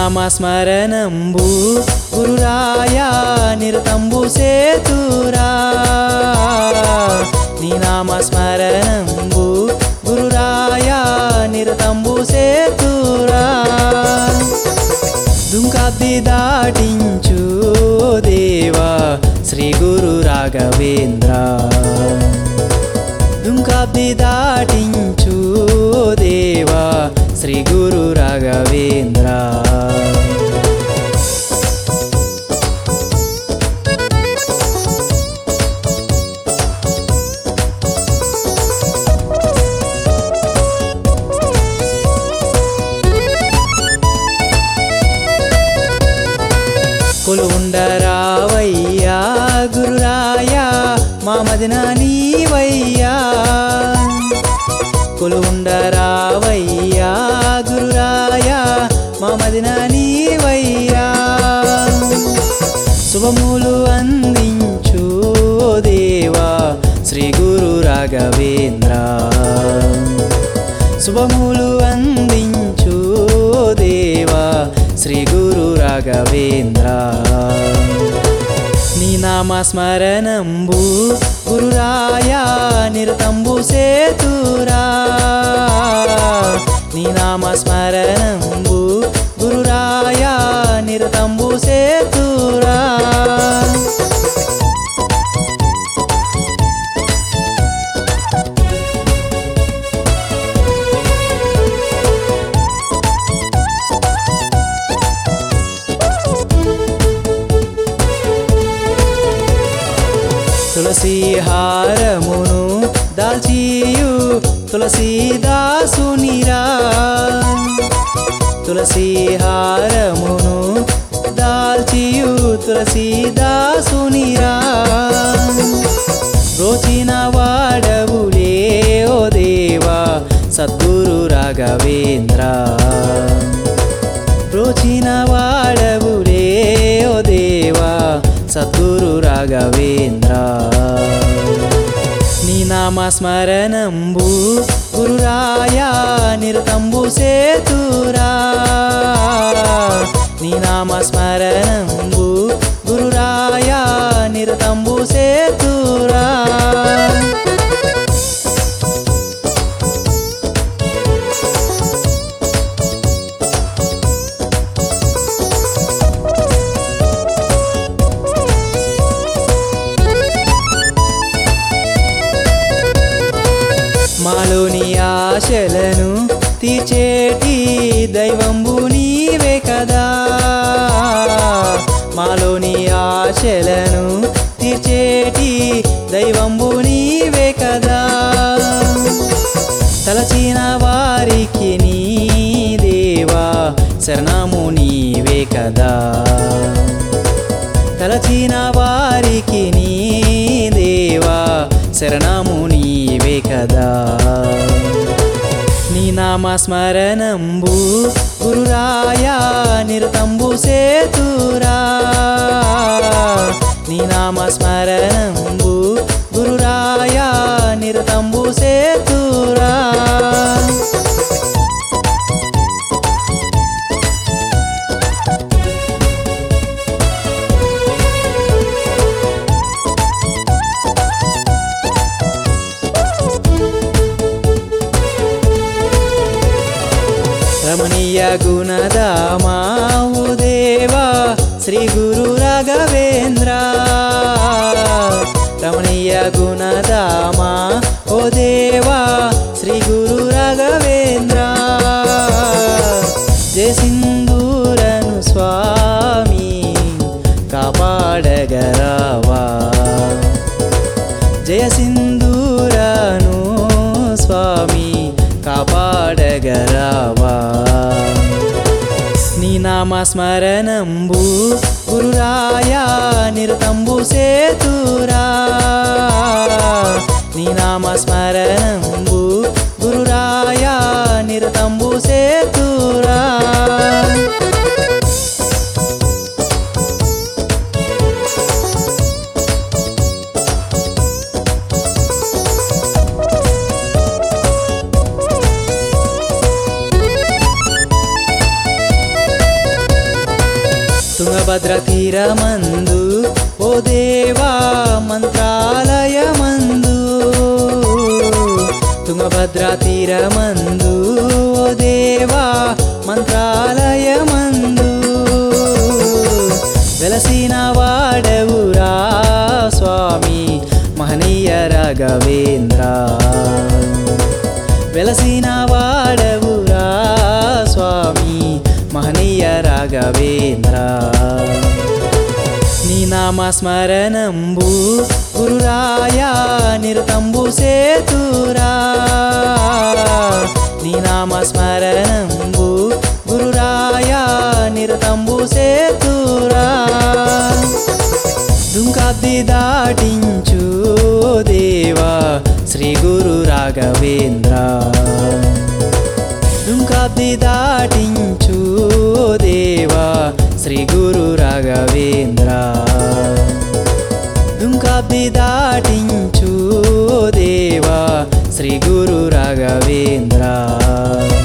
నామస్మరణంబు గురురాయా నిరతంబు సేతురా నీ నామస్మరణంబు గురురాయా నిరతంబు సేతురా దుంకాబ్ది దాటించు ఓ దేవా శ్రీ గురు రాఘవేంద్ర దుంకాబ్ది దాటించు ఓ దేవా శ్రీ గురు రాఘవేంద్ర కొలుండరావయ్యా గురురాయా మా మదిన నీవయ్యా కొలుండరావయ్యా గురురాయా మా మదిన నీవయ్యా శుభములు అందించు ఓ దేవా శ్రీ గురు రాఘవేంద్ర శుభములు అందించు ఓ దేవా శ్రీ గురు రాఘవేంద్ర నీ నామస్మరణంబు గురురాయా నిరతంబు సేతురా నీ నామస్మరణంబు గురురాయా నిరతంబు సేతురా తులసి హారమును దాల్చియు తులసీదాసునిరా తులసి హారమును దాల్చియు తులసీదాసునిరా రోచిన వాడవులే ఓ దేవా సద్గురు రాఘవేంద్ర రోచిన వాడవులే ఓ దేవా సద్గురు రాఘవేంద్ర నీ నామస్మరణంబు గురురాయా నిరతంబు సేతురా నీ నామస్మరణంబు గురురాయా నిరతంబు సేతురా మాలోని ఆశలను తీర్చేటి దైవంబు నీవే కదా మాలోని ఆశలను తీర్చేటి దైవంబు నీవే కదా తలచిన వారికి నీ దేవా శరణము నీవే కదా తలచిన వారికి నీ దేవా శరణము నీవే కదా నీ నామస్మరణంబు గురురాయా నిరతంబు సేతురా నీ నామస్మరణంబు గురురాయా నిరతంబు సేతురా రమణీయ గుణదామా ఓ దేవా శ్రీ గురు రాఘవేంద్ర రమణీయ గుణదామా ఓ దేవా శ్రీ గురు రాఘవేంద్ర జయ సింధూరను స్వామి కాపాడగరావా జయ సింధూరను స్వామి కాపాడగరావా నీ నామస్మరణంబు గురురాయా నిరతంబు సేతురా నీ నామస్మరణంబు గురురాయా నిరతంబు సేతురా తుంగభద్ర తీరమందు ఓ దేవా మంత్రాలయమందు తుంగభద్ర తీరమందు ఓ దేవా మంత్రాలయమందు వెలసిన వాడవురా స్వామి మహనీయ రాఘవేంద్ర వెలసిన వాడవురా స్వామి మహనీయ రాఘవేంద్ర నీ నామ స్మరణంబు గురురాయా నిరతంబు సేతురా నీ నామ స్మరణంబు గురురాయా నిరతంబు సేతురా దుంకాబ్ది దాటించు దేవా శ్రీ గురు రాఘవేంద్ర దుంకాబ్ది దాటించు దేవా శ్రీ గురు రాఘవేంద్ర దుంకాబ్ది దాటించు దేవా శ్రీ గురు రాఘవేంద్ర